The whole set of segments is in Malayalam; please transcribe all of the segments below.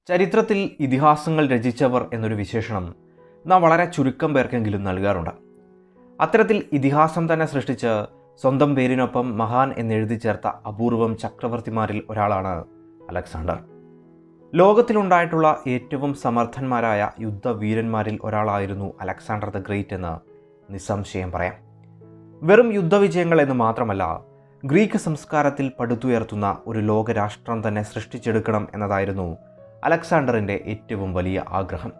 ചരിത്രത്തിൽ ഇതിഹാസങ്ങൾ രചിച്ചവർ എന്നൊരു വിശേഷണം നാം വളരെ ചുരുക്കം പേർക്കെങ്കിലും നൽകാറുണ്ട് അത്തരത്തിൽ ഇതിഹാസം തന്നെ സൃഷ്ടിച്ച് സ്വന്തം പേരിനൊപ്പം മഹാൻ എന്നെഴുതി ചേർത്ത അപൂർവം ചക്രവർത്തിമാരിൽ ഒരാളാണ് അലക്സാണ്ടർ ലോകത്തിലുണ്ടായിട്ടുള്ള ഏറ്റവും സമർത്ഥന്മാരായ യുദ്ധവീരന്മാരിൽ ഒരാളായിരുന്നു അലക്സാണ്ടർ ദ ഗ്രേറ്റ് എന്ന് നിസ്സംശയം പറയാം വെറും യുദ്ധവിജയങ്ങൾ എന്ന് മാത്രമല്ല ഗ്രീക്ക് സംസ്കാരത്തിൽ പടുത്തുയർത്തുന്ന ഒരു ലോകരാഷ്ട്രം തന്നെ സൃഷ്ടിച്ചെടുക്കണം എന്നതായിരുന്നു അലക്സാണ്ടറിൻ്റെ ഏറ്റവും വലിയ ആഗ്രഹം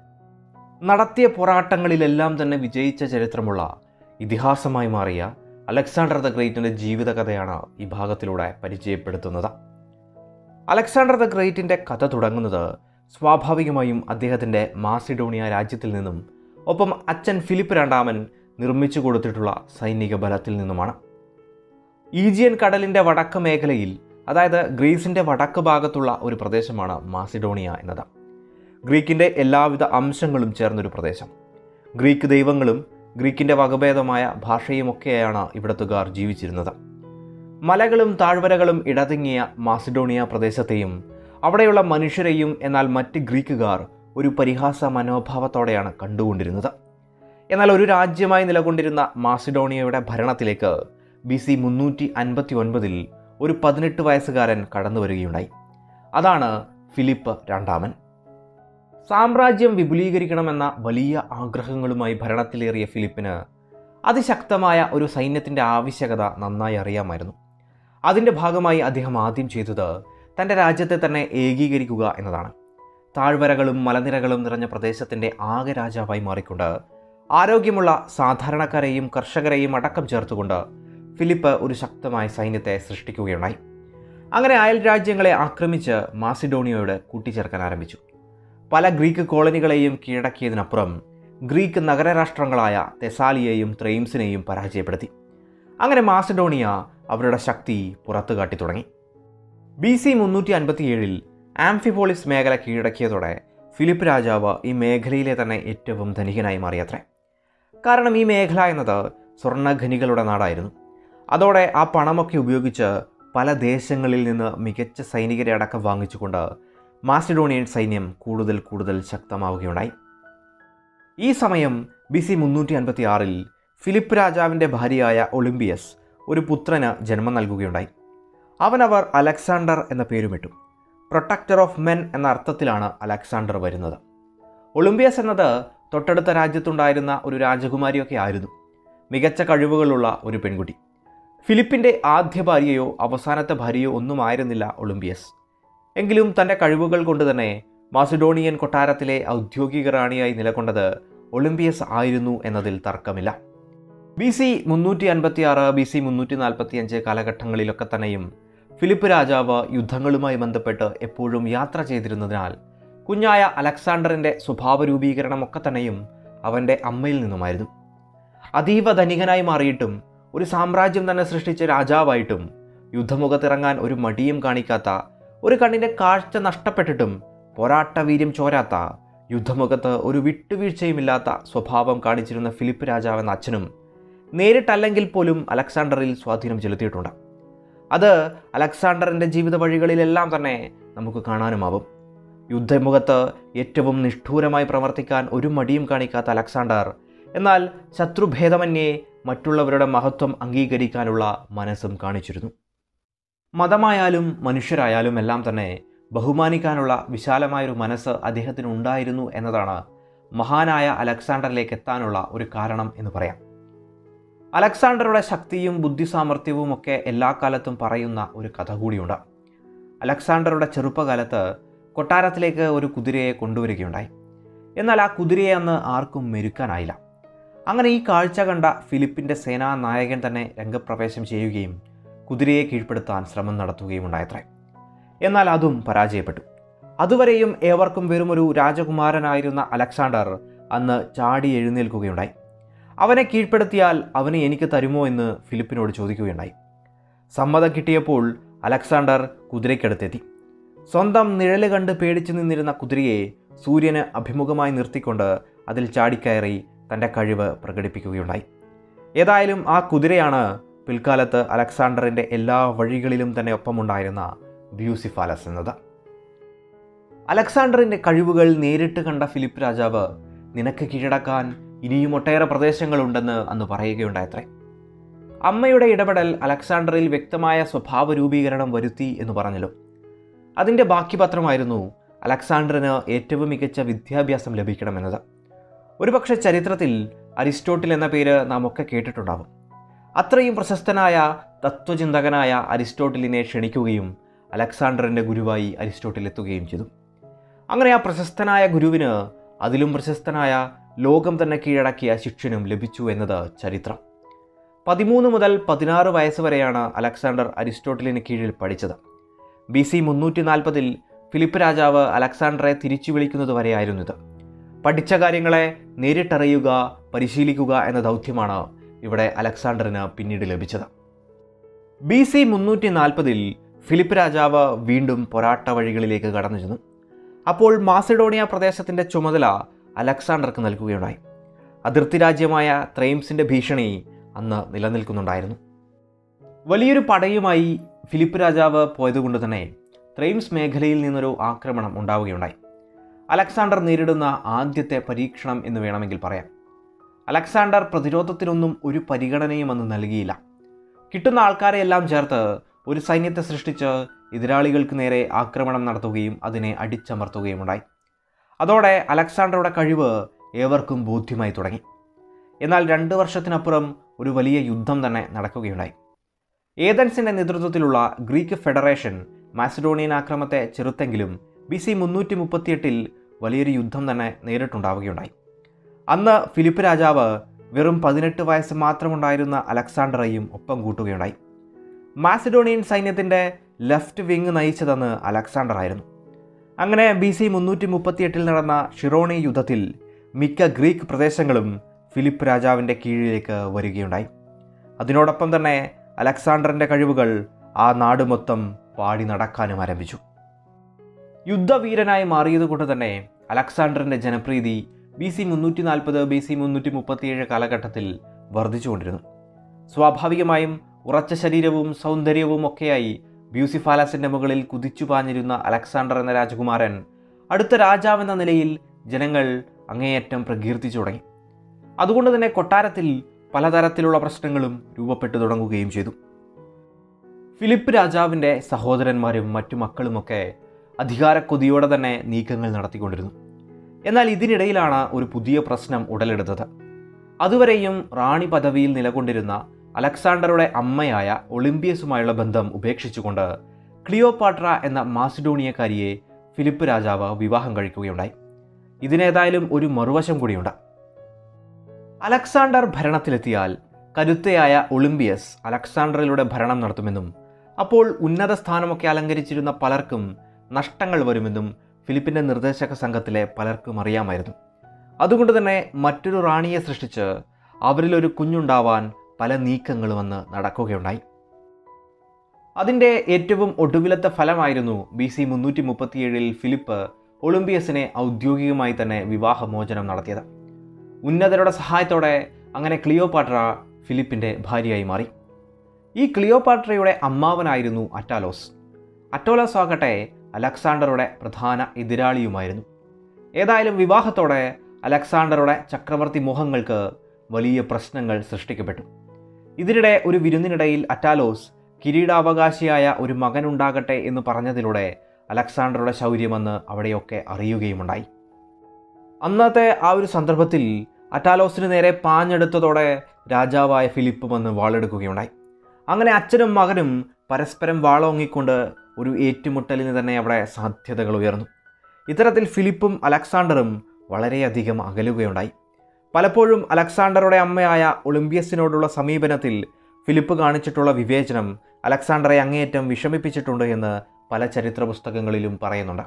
നടത്തിയ പോരാട്ടങ്ങളിലെല്ലാം തന്നെ വിജയിച്ച ചരിത്രമുള്ള ഇതിഹാസമായി മാറിയ അലക്സാണ്ടർ ദ ഗ്രേറ്റിൻ്റെ ജീവിതകഥയാണ് ഈ ഭാഗത്തിലൂടെ പരിചയപ്പെടുത്തുന്നത് അലക്സാണ്ടർ ദ ഗ്രേറ്റിൻ്റെ കഥ തുടങ്ങുന്നത് സ്വാഭാവികമായും അദ്ദേഹത്തിൻ്റെ മാസിഡോണിയ രാജ്യത്തിൽ നിന്നും ഒപ്പം അച്ഛൻ ഫിലിപ്പ് രണ്ടാമൻ നിർമ്മിച്ചു കൊടുത്തിട്ടുള്ള സൈനിക ബലത്തിൽ നിന്നുമാണ് ഈജിയൻ കടലിൻ്റെ വടക്ക് മേഖലയിൽ അതായത് ഗ്രീസിൻ്റെ വടക്ക് ഭാഗത്തുള്ള ഒരു പ്രദേശമാണ് മാസിഡോണിയ എന്നത് ഗ്രീക്കിൻ്റെ എല്ലാവിധ അംശങ്ങളും ചേർന്നൊരു പ്രദേശം ഗ്രീക്ക് ദൈവങ്ങളും ഗ്രീക്കിൻ്റെ വകഭേദമായ ഭാഷയുമൊക്കെയാണ് ഇവിടത്തുകാർ ജീവിച്ചിരുന്നത് മലകളും താഴ്വരകളും ഇടതിങ്ങിയ മാസിഡോണിയ പ്രദേശത്തെയും അവിടെയുള്ള മനുഷ്യരെയും എന്നാൽ മറ്റ് ഗ്രീക്കുകാർ ഒരു പരിഹാസ മനോഭാവത്തോടെയാണ് കണ്ടുകൊണ്ടിരുന്നത് എന്നാൽ ഒരു രാജ്യമായി നിലകൊണ്ടിരുന്ന മാസിഡോണിയയുടെ ഭരണത്തിലേക്ക് ബി സി മുന്നൂറ്റി അൻപത്തി ഒൻപതിൽ ഒരു പതിനെട്ട് വയസ്സുകാരൻ കടന്നു വരികയുണ്ടായി അതാണ് ഫിലിപ്പ് രണ്ടാമൻ സാമ്രാജ്യം വിപുലീകരിക്കണമെന്ന വലിയ ആഗ്രഹങ്ങളുമായി ഭരണത്തിലേറിയ ഫിലിപ്പിന് അതിശക്തമായ ഒരു സൈന്യത്തിൻ്റെ ആവശ്യകത നന്നായി അറിയാമായിരുന്നു അതിൻ്റെ ഭാഗമായി അദ്ദേഹം ആദ്യം ചെയ്തത് തൻ്റെ രാജ്യത്തെ തന്നെ ഏകീകരിക്കുക എന്നതാണ് താഴ്വരകളും മലനിരകളും നിറഞ്ഞ പ്രദേശത്തിൻ്റെ ആകെ രാജാവായി മാറിക്കൊണ്ട് ആരോഗ്യമുള്ള സാധാരണക്കാരെയും കർഷകരെയും അടക്കം ചേർത്തുകൊണ്ട് ഫിലിപ്പ് ഒരു ശക്തമായ സൈന്യത്തെ സൃഷ്ടിക്കുകയുണ്ടായി അങ്ങനെ അയൽ രാജ്യങ്ങളെ ആക്രമിച്ച് മാസിഡോണിയയോട് കൂട്ടിച്ചേർക്കാൻ ആരംഭിച്ചു പല ഗ്രീക്ക് കോളനികളെയും കീഴടക്കിയതിനപ്പുറം ഗ്രീക്ക് നഗരരാഷ്ട്രങ്ങളായ തെസാലിയെയും ത്രെയിംസിനെയും പരാജയപ്പെടുത്തി അങ്ങനെ മാസിഡോണിയ അവരുടെ ശക്തി പുറത്തു കാട്ടി തുടങ്ങി ബി സി മുന്നൂറ്റി അൻപത്തിയേഴിൽ ആംഫിപോളിസ് മേഖല കീഴടക്കിയതോടെ ഫിലിപ്പ് രാജാവ് ഈ മേഖലയിലെ തന്നെ ഏറ്റവും ധനികനായി മാറിയത്രേ കാരണം ഈ മേഖല എന്നത് സ്വർണ്ണഖനികളുടെ നാടായിരുന്നു അതോടെ ആ പണമൊക്കെ ഉപയോഗിച്ച് പല ദേശങ്ങളിൽ നിന്ന് മികച്ച സൈനികരെ അടക്കം വാങ്ങിച്ചുകൊണ്ട് മാസിഡോണിയൻ സൈന്യം കൂടുതൽ കൂടുതൽ ശക്തമാവുകയുണ്ടായി ഈ സമയം ബി സി മുന്നൂറ്റി അൻപത്തി ആറിൽ ഫിലിപ്പ് രാജാവിൻ്റെ ഭാര്യയായ ഒളിമ്പിയസ് ഒരു പുത്രന് ജന്മം നൽകുകയുണ്ടായി അവനവർ അലക്സാണ്ടർ എന്ന പേരുമിട്ടു പ്രൊട്ടക്ടർ ഓഫ് മെൻ എന്ന അർത്ഥത്തിലാണ് അലക്സാണ്ടർ വരുന്നത് ഒളിമ്പിയസ് എന്നത് തൊട്ടടുത്ത രാജ്യത്തുണ്ടായിരുന്ന ഒരു രാജകുമാരിയൊക്കെ ആയിരുന്നു മികച്ച കഴിവുകളുള്ള ഒരു പെൺകുട്ടി ഫിലിപ്പിൻ്റെ ആദ്യ ഭാര്യയോ അവസാനത്തെ ഭാര്യയോ ഒന്നുമായിരുന്നില്ല ഒളിമ്പിയസ് എങ്കിലും തൻ്റെ കഴിവുകൾ കൊണ്ട് തന്നെ മാസിഡോണിയൻ കൊട്ടാരത്തിലെ ഔദ്യോഗിക റാണിയായി നിലകൊണ്ടത് ഒളിമ്പിയസ് ആയിരുന്നു എന്നതിൽ തർക്കമില്ല ബി സി മുന്നൂറ്റി അൻപത്തി ആറ് ബി സി മുന്നൂറ്റി നാൽപ്പത്തി അഞ്ച് കാലഘട്ടങ്ങളിലൊക്കെ തന്നെയും ഫിലിപ്പ് രാജാവ് യുദ്ധങ്ങളുമായി ബന്ധപ്പെട്ട് എപ്പോഴും യാത്ര ചെയ്തിരുന്നതിനാൽ കുഞ്ഞായ അലക്സാണ്ടറിൻ്റെ സ്വഭാവ രൂപീകരണമൊക്കെ തന്നെയും അവൻ്റെ അമ്മയിൽ നിന്നുമായിരുന്നു അതീവ ധനികനായി മാറിയിട്ടും ഒരു സാമ്രാജ്യം തന്നെ സൃഷ്ടിച്ച രാജാവായിട്ടും യുദ്ധമുഖത്തിറങ്ങാൻ ഒരു മടിയും കാണിക്കാത്ത ഒരു കണ്ണിൻ്റെ കാഴ്ച നഷ്ടപ്പെട്ടിട്ടും പോരാട്ടവീര്യം ചോരാത്ത യുദ്ധമുഖത്ത് ഒരു വിട്ടുവീഴ്ചയുമില്ലാത്ത സ്വഭാവം കാണിച്ചിരുന്ന ഫിലിപ്പ് രാജാവെന്ന അച്ഛനും നേരിട്ടല്ലെങ്കിൽ പോലും അലക്സാണ്ടറിൽ സ്വാധീനം ചെലുത്തിയിട്ടുണ്ട് അത് അലക്സാണ്ടറിൻ്റെ ജീവിത വഴികളിലെല്ലാം തന്നെ നമുക്ക് കാണാനുമാവും യുദ്ധമുഖത്ത് ഏറ്റവും നിഷ്ഠൂരമായി പ്രവർത്തിക്കാൻ ഒരു മടിയും കാണിക്കാത്ത അലക്സാണ്ടർ എന്നാൽ ശത്രുഭേദമന്യേ മറ്റുള്ളവരുടെ മഹത്വം അംഗീകരിക്കാനുള്ള മനസ്സും കാണിച്ചിരുന്നു മതമായാലും മനുഷ്യരായാലും എല്ലാം തന്നെ ബഹുമാനിക്കാനുള്ള വിശാലമായൊരു മനസ്സ് അദ്ദേഹത്തിന് ഉണ്ടായിരുന്നു എന്നതാണ് മഹാനായ അലക്സാണ്ടറിലേക്ക് എത്താനുള്ള ഒരു കാരണം എന്ന് പറയാം അലക്സാണ്ടറുടെ ശക്തിയും ബുദ്ധിസാമർഥ്യവും ഒക്കെ എല്ലാ കാലത്തും പറയുന്ന ഒരു കഥ കൂടിയുണ്ട് അലക്സാണ്ടറുടെ ചെറുപ്പകാലത്ത് കൊട്ടാരത്തിലേക്ക് ഒരു കുതിരയെ കൊണ്ടുവരികയുണ്ടായി എന്നാൽ ആ കുതിരയെ അന്ന് ആർക്കും മെരുക്കാനായില്ല അങ്ങനെ ഈ കാഴ്ച കണ്ട ഫിലിപ്പിൻ്റെ സേനാ നായകൻ തന്നെ രംഗപ്രവേശം ചെയ്യുകയും കുതിരയെ കീഴ്പ്പെടുത്താൻ ശ്രമം നടത്തുകയും ഉണ്ടായത്രേ എന്നാൽ അതും പരാജയപ്പെട്ടു അതുവരെയും ഏവർക്കും വെറുമൊരു രാജകുമാരനായിരുന്ന അലക്സാണ്ടർ അന്ന് ചാടി എഴുന്നേൽക്കുകയുണ്ടായി അവനെ കീഴ്പ്പെടുത്തിയാൽ അവനെ എനിക്ക് തരുമോ എന്ന് ഫിലിപ്പിനോട് ചോദിക്കുകയുണ്ടായി സമ്മതം കിട്ടിയപ്പോൾ അലക്സാണ്ടർ കുതിരയ്ക്കടുത്തെത്തി സ്വന്തം നിഴല് കണ്ട് പേടിച്ചു നിന്നിരുന്ന കുതിരയെ സൂര്യന് അഭിമുഖമായി നിർത്തിക്കൊണ്ട് അതിൽ ചാടിക്കയറി തൻ്റെ കഴിവ് പ്രകടിപ്പിക്കുകയുണ്ടായി ഏതായാലും ആ കുതിരയാണ് പിൽക്കാലത്ത് അലക്സാണ്ടറിൻ്റെ എല്ലാ വഴികളിലും തന്നെ ഒപ്പമുണ്ടായിരുന്ന ബ്യൂസിഫാലസ് എന്നത് അലക്സാണ്ടറിൻ്റെ കഴിവുകൾ നേരിട്ട് കണ്ട ഫിലിപ്പ് രാജാവ് നിനക്ക് കീഴടക്കാൻ ഇനിയും ഒട്ടേറെ പ്രദേശങ്ങളുണ്ടെന്ന് അന്ന് പറയുകയുണ്ടായത്രേ അമ്മയുടെ ഇടപെടൽ അലക്സാണ്ടറിൽ വ്യക്തമായ സ്വഭാവ രൂപീകരണം വരുത്തി എന്ന് പറഞ്ഞല്ലോ അതിൻ്റെ ബാക്കി പത്രമായിരുന്നു അലക്സാണ്ടറിന് ഏറ്റവും മികച്ച വിദ്യാഭ്യാസം ലഭിക്കണമെന്നത് ഒരുപക്ഷെ ചരിത്രത്തിൽ അരിസ്റ്റോട്ടിൽ എന്ന പേര് നാം ഒക്കെ കേട്ടിട്ടുണ്ടാവും അത്രയും പ്രശസ്തനായ തത്വചിന്തകനായ അരിസ്റ്റോട്ടിലിനെ ക്ഷണിക്കുകയും അലക്സാണ്ടറിൻ്റെ ഗുരുവായി അരിസ്റ്റോട്ടിൽ എത്തുകയും ചെയ്തു അങ്ങനെ ആ പ്രശസ്തനായ ഗുരുവിന് അതിലും പ്രശസ്തനായ ലോകം തന്നെ കീഴടക്കിയ ശിക്ഷനും ലഭിച്ചു എന്നത് ചരിത്രം പതിമൂന്ന് മുതൽ പതിനാറ് വയസ്സ് വരെയാണ് അലക്സാണ്ടർ അരിസ്റ്റോട്ടിലിന് കീഴിൽ പഠിച്ചത് ബി സി മുന്നൂറ്റി നാൽപ്പതിൽ ഫിലിപ്പ് രാജാവ് അലക്സാണ്ടറെ തിരിച്ചു വിളിക്കുന്നത് വരെയായിരുന്നു ഇത് പഠിച്ച കാര്യങ്ങളെ നേരിട്ടറിയുക പരിശീലിക്കുക എന്ന ദൗത്യമാണ് ഇവിടെ അലക്സാണ്ടറിന് പിന്നീട് ലഭിച്ചത് ബി സി മുന്നൂറ്റി നാൽപ്പതിൽ ഫിലിപ്പ് രാജാവ് വീണ്ടും പോരാട്ട വഴികളിലേക്ക് കടന്നു ചെന്നു അപ്പോൾ മാസിഡോണിയ പ്രദേശത്തിൻ്റെ ചുമതല അലക്സാണ്ടർക്ക് നൽകുകയുണ്ടായി അതിർത്തി രാജ്യമായ ത്രൈംസിൻ്റെ ഭീഷണി അന്ന് നിലനിൽക്കുന്നുണ്ടായിരുന്നു വലിയൊരു പടയുമായി ഫിലിപ്പ് രാജാവ് പോയതുകൊണ്ട് തന്നെ ത്രൈംസ് മേഖലയിൽ നിന്നൊരു ആക്രമണം ഉണ്ടാവുകയുണ്ടായി അലക്സാണ്ടർ നേരിടുന്ന ആദ്യത്തെ പരീക്ഷണം എന്ന് വേണമെങ്കിൽ പറയാം അലക്സാണ്ടർ പ്രതിരോധത്തിനൊന്നും ഒരു പരിഗണനയും അന്ന് നൽകിയില്ല കിട്ടുന്ന ആൾക്കാരെയെല്ലാം ചേർത്ത് ഒരു സൈന്യത്തെ സൃഷ്ടിച്ച് എതിരാളികൾക്ക് നേരെ ആക്രമണം നടത്തുകയും അതിനെ അടിച്ചമർത്തുകയും ഉണ്ടായി അതോടെ അലക്സാണ്ടറുടെ കഴിവ് ഏവർക്കും ബോധ്യമായി തുടങ്ങി എന്നാൽ രണ്ട് വർഷത്തിനപ്പുറം ഒരു വലിയ യുദ്ധം തന്നെ നടക്കുകയുണ്ടായി ഏതൻസിൻ്റെ നേതൃത്വത്തിലുള്ള ഗ്രീക്ക് ഫെഡറേഷൻ മാസിഡോണിയൻ ആക്രമത്തെ ചെറുത്തെങ്കിലും ബി സി മുന്നൂറ്റി മുപ്പത്തിയെട്ടിൽ വലിയൊരു യുദ്ധം തന്നെ നേരിട്ടുണ്ടാവുകയുണ്ടായി അന്ന് ഫിലിപ്പ് രാജാവ് വെറും പതിനെട്ട് വയസ്സ് മാത്രമുണ്ടായിരുന്ന അലക്സാണ്ടറെയും ഒപ്പം കൂട്ടുകയുണ്ടായി മാസിഡോണിയൻ സൈന്യത്തിൻ്റെ ലെഫ്റ്റ് വിങ് നയിച്ചതെന്ന് അലക്സാണ്ടർ ആയിരുന്നു അങ്ങനെ ബി സി മുന്നൂറ്റി മുപ്പത്തിയെട്ടിൽ നടന്ന ഷിറോണി യുദ്ധത്തിൽ മിക്ക ഗ്രീക്ക് പ്രദേശങ്ങളും ഫിലിപ്പ് രാജാവിൻ്റെ കീഴിലേക്ക് വരികയുണ്ടായി അതിനോടൊപ്പം തന്നെ അലക്സാണ്ടറിൻ്റെ കഴിവുകൾ ആ നാട് മൊത്തം പാടി നടക്കാനും ആരംഭിച്ചു യുദ്ധവീരനായി മാറിയതുകൊണ്ട് തന്നെ അലക്സാണ്ടറിൻ്റെ ജനപ്രീതി ബി സി മുന്നൂറ്റി നാൽപ്പത് ബി സി മുന്നൂറ്റി മുപ്പത്തിയേഴ് കാലഘട്ടത്തിൽ വർദ്ധിച്ചുകൊണ്ടിരുന്നു സ്വാഭാവികമായും ഉറച്ച ശരീരവും സൗന്ദര്യവും ഒക്കെയായി ബ്യൂസിഫാലസിൻ്റെ മുകളിൽ കുതിച്ചു പാഞ്ഞിരുന്ന അലക്സാണ്ടർ എന്ന രാജകുമാരൻ അടുത്ത രാജാവെന്ന നിലയിൽ ജനങ്ങൾ അങ്ങേയറ്റം പ്രകീർത്തിച്ചു തുടങ്ങി അതുകൊണ്ട് തന്നെ കൊട്ടാരത്തിൽ പലതരത്തിലുള്ള പ്രശ്നങ്ങളും രൂപപ്പെട്ടു തുടങ്ങുകയും ചെയ്തു ഫിലിപ്പ് രാജാവിൻ്റെ സഹോദരന്മാരും മറ്റു മക്കളുമൊക്കെ അധികാരക്കൊതിയോടെ തന്നെ നീക്കങ്ങൾ നടത്തിക്കൊണ്ടിരുന്നു എന്നാൽ ഇതിനിടയിലാണ് ഒരു പുതിയ പ്രശ്നം ഉടലെടുത്തത് അതുവരെയും റാണി പദവിയിൽ നിലകൊണ്ടിരുന്ന അലക്സാണ്ടറുടെ അമ്മയായ ഒളിമ്പിയസുമായുള്ള ബന്ധം ഉപേക്ഷിച്ചുകൊണ്ട് ക്ലിയോപാട്ര എന്ന മാസിഡോണിയക്കാരിയെ ഫിലിപ്പ് രാജാവ് വിവാഹം കഴിക്കുകയുണ്ടായി ഇതിനേതായാലും ഒരു മറുവശം കൂടിയുണ്ട് അലക്സാണ്ടർ ഭരണത്തിലെത്തിയാൽ കരുത്തയായ ഒളിമ്പിയസ് അലക്സാണ്ടറിലൂടെ ഭരണം നടത്തുമെന്നും അപ്പോൾ ഉന്നത സ്ഥാനമൊക്കെ അലങ്കരിച്ചിരുന്ന പലർക്കും നഷ്ടങ്ങൾ വരുമെന്നും ഫിലിപ്പിൻ്റെ നിർദ്ദേശക സംഘത്തിലെ പലർക്കും അറിയാമായിരുന്നു അതുകൊണ്ട് തന്നെ മറ്റൊരു റാണിയെ സൃഷ്ടിച്ച് അവരിലൊരു കുഞ്ഞുണ്ടാവാൻ പല നീക്കങ്ങളും അന്ന് നടക്കുകയുണ്ടായി അതിൻ്റെ ഏറ്റവും ഒടുവിലത്തെ ഫലമായിരുന്നു ബി സി മുന്നൂറ്റി മുപ്പത്തിയേഴിൽ ഫിലിപ്പ് ഒളിമ്പിയസിനെ ഔദ്യോഗികമായി തന്നെ വിവാഹമോചനം നടത്തിയത് ഉന്നതരുടെ സഹായത്തോടെ അങ്ങനെ ക്ലിയോപാട്ര ഫിലിപ്പിൻ്റെ ഭാര്യയായി മാറി ഈ ക്ലിയോപാട്രയുടെ അമ്മാവനായിരുന്നു അറ്റാലോസ് അറ്റോലോസ് ആകട്ടെ അലക്സാണ്ടറുടെ പ്രധാന എതിരാളിയുമായിരുന്നു ഏതായാലും വിവാഹത്തോടെ അലക്സാണ്ടറുടെ ചക്രവർത്തി മോഹങ്ങൾക്ക് വലിയ പ്രശ്നങ്ങൾ സൃഷ്ടിക്കപ്പെട്ടു ഇതിനിടെ ഒരു വിരുന്നിനിടയിൽ അറ്റാലോസ് കിരീടാവകാശിയായ ഒരു മകനുണ്ടാകട്ടെ എന്ന് പറഞ്ഞതിലൂടെ അലക്സാണ്ടറുടെ ശൗര്യമെന്ന് അവിടെയൊക്കെ അറിയുകയുമുണ്ടായി അന്നത്തെ ആ ഒരു സന്ദർഭത്തിൽ അറ്റാലോസിന് നേരെ പാഞ്ഞെടുത്തതോടെ രാജാവായ ഫിലിപ്പ് വന്ന് വാളെടുക്കുകയുണ്ടായി അങ്ങനെ അച്ഛനും മകനും പരസ്പരം വാളോങ്ങിക്കൊണ്ട് ഒരു ഏറ്റുമുട്ടലിന് തന്നെ അവിടെ സാധ്യതകൾ ഉയർന്നു ഇത്തരത്തിൽ ഫിലിപ്പും അലക്സാണ്ടറും വളരെയധികം അകലുകയുണ്ടായി പലപ്പോഴും അലക്സാണ്ടറുടെ അമ്മയായ ഒളിമ്പിയസിനോടുള്ള സമീപനത്തിൽ ഫിലിപ്പ് കാണിച്ചിട്ടുള്ള വിവേചനം അലക്സാണ്ടറെ അങ്ങേയറ്റം വിഷമിപ്പിച്ചിട്ടുണ്ട് എന്ന് പല ചരിത്ര പുസ്തകങ്ങളിലും പറയുന്നുണ്ട്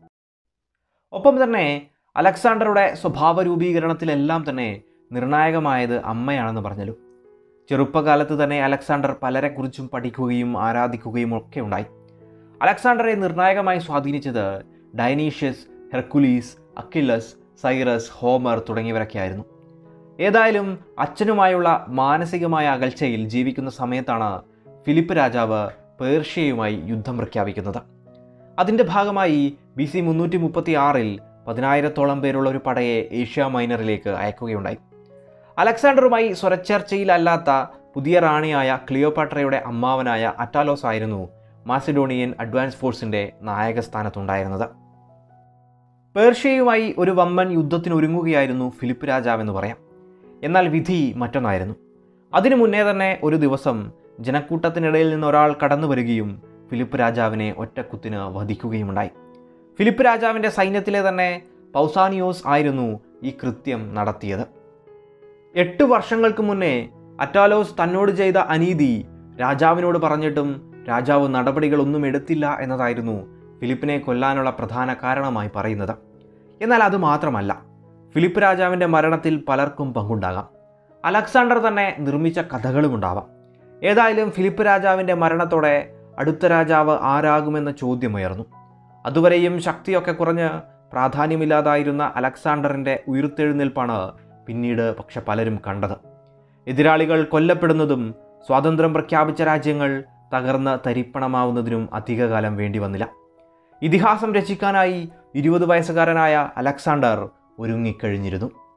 ഒപ്പം തന്നെ അലക്സാണ്ടറുടെ സ്വഭാവ രൂപീകരണത്തിലെല്ലാം തന്നെ നിർണായകമായത് അമ്മയാണെന്ന് പറഞ്ഞല്ലോ ചെറുപ്പകാലത്ത് തന്നെ അലക്സാണ്ടർ പലരെക്കുറിച്ചും പഠിക്കുകയും ആരാധിക്കുകയും ഒക്കെ ഉണ്ടായി അലക്സാണ്ടറെ നിർണായകമായി സ്വാധീനിച്ചത് Dionysus Hercules Achilles Cyrus Homer തുടങ്ങിയവരൊക്കെയായിരുന്നു ഏതായാലും അച്ഛനുമായുള്ള മാനസികമായ അകൽച്ചയിൽ ജീവിക്കുന്ന സമയത്താണ് ഫിലിപ്പ് രാജാവ് പേർഷ്യയുമായി യുദ്ധം പ്രഖ്യാപിക്കുന്നത് അതിൻ്റെ ഭാഗമായി ബി സി മുന്നൂറ്റി മുപ്പത്തി ആറിൽ പതിനായിരത്തോളം പേരുള്ള ഒരു പടയെ ഏഷ്യ മൈനറിലേക്ക് അയക്കുകയുണ്ടായി അലക്സാണ്ടറുമായി സ്വരച്ചേർച്ചയിലല്ലാത്ത പുതിയ റാണിയായ ക്ലിയോപാട്രയുടെ അമ്മാവനായ അറ്റാലോസ് ആയിരുന്നു മാസിഡോണിയൻ അഡ്വാൻസ് ഫോഴ്സിൻ്റെ നായകസ്ഥാനത്തുണ്ടായിരുന്നത് പേർഷ്യയുമായി ഒരു വമ്പൻ യുദ്ധത്തിനൊരുങ്ങുകയായിരുന്നു ഫിലിപ്പ് രാജാവെന്ന് പറയാം എന്നാൽ വിധി മറ്റൊന്നായിരുന്നു അതിനു മുന്നേ തന്നെ ഒരു ദിവസം ജനക്കൂട്ടത്തിനിടയിൽ നിന്ന് ഒരാൾ കടന്നു വരികയും ഫിലിപ്പ് രാജാവിനെ ഒറ്റക്കുത്തിന് വധിക്കുകയുമുണ്ടായി ഫിലിപ്പ് രാജാവിൻ്റെ സൈന്യത്തിലെ തന്നെ പൗസാനിയോസ് ആയിരുന്നു ഈ കൃത്യം നടത്തിയത് എട്ട് വർഷങ്ങൾക്ക് മുന്നേ അറ്റാലോസ് തന്നോട് ചെയ്ത അനീതി രാജാവിനോട് പറഞ്ഞിട്ടും രാജാവ് നടപടികളൊന്നും എടുത്തില്ല എന്നതായിരുന്നു ഫിലിപ്പിനെ കൊല്ലാനുള്ള പ്രധാന കാരണമായി പറയുന്നത് എന്നാൽ അത് മാത്രമല്ല ഫിലിപ്പ് രാജാവിൻ്റെ മരണത്തിൽ പലർക്കും പങ്കുണ്ടാകാം അലക്സാണ്ടർ തന്നെ നിർമ്മിച്ച കഥകളുമുണ്ടാവാം ഏതായാലും ഫിലിപ്പ് രാജാവിൻ്റെ മരണത്തോടെ അടുത്ത രാജാവ് ആരാകുമെന്ന ചോദ്യമുയർന്നു അതുവരെയും ശക്തിയൊക്കെ കുറഞ്ഞ് പ്രാധാന്യമില്ലാതായിരുന്ന അലക്സാണ്ടറിൻ്റെ ഉയർത്തെഴുന്നേൽപ്പാണ് പിന്നീട് പക്ഷെ പലരും കണ്ടത് എതിരാളികൾ കൊല്ലപ്പെടുന്നതും സ്വാതന്ത്ര്യം പ്രഖ്യാപിച്ച രാജ്യങ്ങൾ തകർന്ന് തരിപ്പണമാവുന്നതിനും അധികകാലം വേണ്ടി വന്നില്ല ഇതിഹാസം രചിക്കാനായി ഇരുപത് വയസ്സുകാരനായ അലക്സാണ്ടർ ഒരുങ്ങിക്കഴിഞ്ഞിരുന്നു